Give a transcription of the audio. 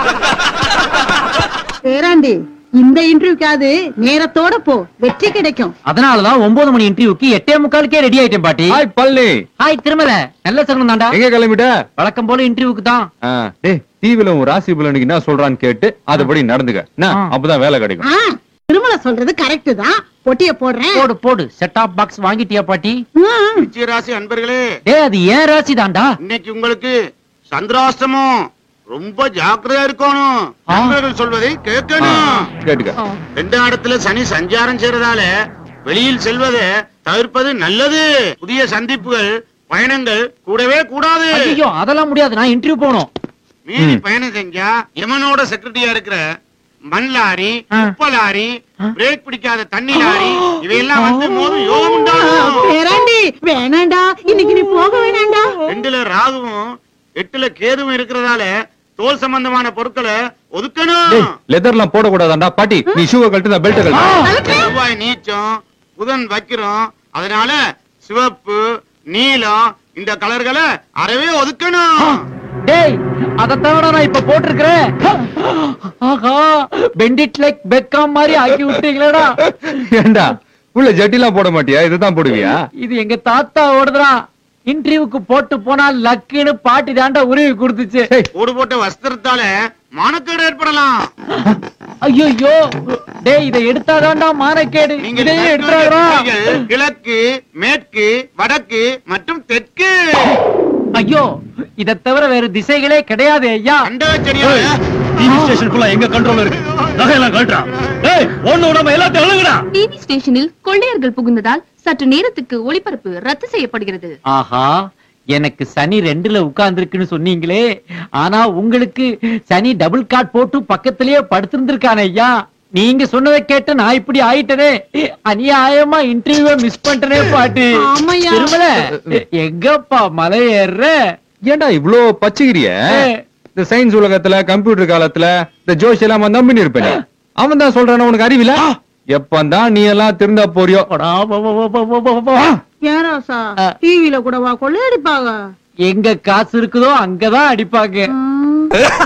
பேராண்டி இந்த இன்டர்வியூக்காவது நேரத்தோட போ வெற்றி கிடைக்கும் அதனாலதான் ஒன்பது மணி இன்டர்வியூக்கு எட்டே முக்காலுக்கே ரெடி ஆயிட்டேன் பாட்டி ஹாய் பழனி ஹாய் திருமல நல்ல சகுனம் தாண்டா எங்க கிளம்பிட்ட வழக்கம் போல இன்டர்வியூக்கு தான் ஆ, டேய் டிவில உன் ராசி பலனுக்கு என்ன சொல்றான்னு கேட்டு அதுபடி நடந்துக்க என்ன? ஆ. அப்பதான் வேலை கிடைக்கும் ஆ, திருமலை சொல்றது கரெக்ட் தான் பொட்டிய போடுறேன் போடு போடு செட் ஆப் பாக்ஸ் வாங்கிட்டியா பாட்டி ம், விருச்சிக ராசி அன்பர்களே டேய் அது ஏன் ராசி தாண்டா இன்னைக்கு உங்களுக்கு சந்திராஷ்டமம் ரொம்ப ஜாக்கிரதையா இருக்கணும் ஆ. நண்பர்கள் சொல்வதை ஆ, கேட்கணும் கேட்டுக்க ரெண்டாம் இடத்துல சனி சஞ்சாரம் செய்யறதால வெளியில் செல்வதை தவிர்ப்பது நல்லது புதிய சந்திப்புகள் பயணங்கள் கூடவே கூடாது ஐயோ அதெல்லாம் முடியாது நான் இன்டர்வியூ போகணும் மீறி ம். பயணம் செஞ்சா யமனோட செக்ரட்டரியா இருக்கிற மண் லாரி ஆ. உப்ப லாரி ஆ. பிரேக் பிடிக்காத தண்ணி லாரி இவையெல்லாம் வந்து மோதும் யோகம் உண்டாகும் பேராண்டி வேணாண்டா இன்னைக்கு நீ போக வேணாண்டா ரெண்டுல ராகுவும் எட்டுல கேதுவும் இருக்கிறதால தோல் சம்பந்தமான பொருட்களை ஒதுக்கணும் டேய் லெதர்லாம் போடக்கூடாதாண்டா பாட்டி நீ ஷூவை கழட்டு பெல்ட் கழட்டு செவ்வாய் நீச்சம் புதன் வைக்கிறோம் அதனால சிவப்பு நீலம் இந்த கலர்களை அறவே ஒதுக்கணும் டேய் அத தவிர நான் இப்ப போட்டிருக்கிறேன் ஆஹா பெண்டிட் லைக் பெக்காம் மாதிரி ஆக்கி விட்டீங்களேடா ஏண்டா உள்ள ஜட்டிலாம் போட மாட்டியா இதுதான் போடுவியா இது எங்க தாத்தா ஓடுதுடா இன்டர்வியூக்கு போட்டு போனா லக்குன்னு பாட்டி தாண்டா உருவி கொடுத்துச்சு டேய், ஓடு போட்ட வஸ்திரத்தால மானக்கேடு ஏற்படலாம் ஐயோ டேய் இதை எடுத்தாதான்டா மானக்கேடு நீங்க இதையே நினைக்க எடுத்தாடா வேண்டிய திசைகள் கிழக்கு மேற்கு வடக்கு மற்றும் தெற்கு ஐயோ இத தவிர வேற திசைகளே கிடையாது ஐயா கண்டவச்சரியால டிவி ஸ்டேஷனுக்குள்ள எங்க கண்ட்ரோல் இருக்கு நகையெல்லாம் கழட்டா ஏய் ஒண்ணு விடாம எல்லாத்தையும் அழுகுடா டிவி ஸ்டேஷனில் கொள்ளையர்கள் புகுந்ததால் சற்று நேரத்துக்கு ஒளிபரப்பு ரத்து செய்யப்படுகிறது ஆஹா எனக்கு சனி ரெண்டுல உட்கார்ந்துருக்குன்னு சொன்னீங்களே ஆனா உங்களுக்கு சனி டபுள் காட் போட்டு பக்கத்திலேயே படுத்திருந்திருக்கானே ஐயா நீங்க சொன்னதை கேட்டு நான் இப்படி ஆயிட்டனே அநியாயமா இன்டர்வியூ மிஸ் பண்ணிட்டனே பாட்டு ஆமாய்யா. திருமல எங்கப்பா மலை ஏறுற ஏன்டா இவ்ளோ பச்சைக்கிறிய ஏய். இந்த சயின்ஸ் உலகத்துல கம்ப்யூட்டர் காலத்துல இந்த ஜோஷ் எல்லாம் அவன் நம்பி இருப்பேன் அவன் தான் சொல்றான உனக்கு அறிவில எப்பந்தான் நீ எல்லாம் திருந்தா போறியோ போடா, போ, போ, போ, போ, போ, போ. ஏன் ராசா ஆ. டிவில கூட வா கொள்ளையடிப்பாங்க எங்க காசு இருக்குதோ அங்கதான் அடிப்பாங்க ம்.